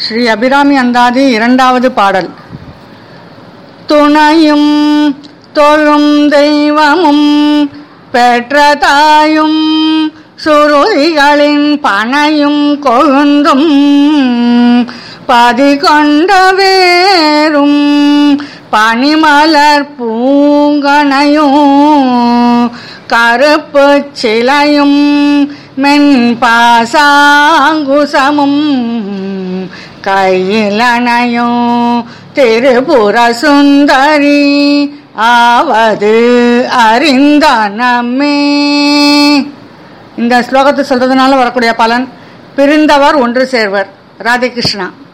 ஸ்ரீ அபிராமி அந்தாதி இரண்டாவது பாடல் துணையும் தொழும் தெய்வமும் பெற்ற தாயும் சுருதிகளின் பனையும் கொழுந்தும் பதி கொண்ட வேரும் பனிமலர் பூங்கனையும் கருப்பு சிலையும் மென்பாசாங்குசமும் கையிலனையும் திருபுர சுந்தரி ஆவது அறிந்தனமே இந்த ஸ்லோகத்தை சொல்றதுனால வரக்கூடிய பலன் பிரிந்தவர் ஒன்று சேர்வர் ராதே கிருஷ்ணா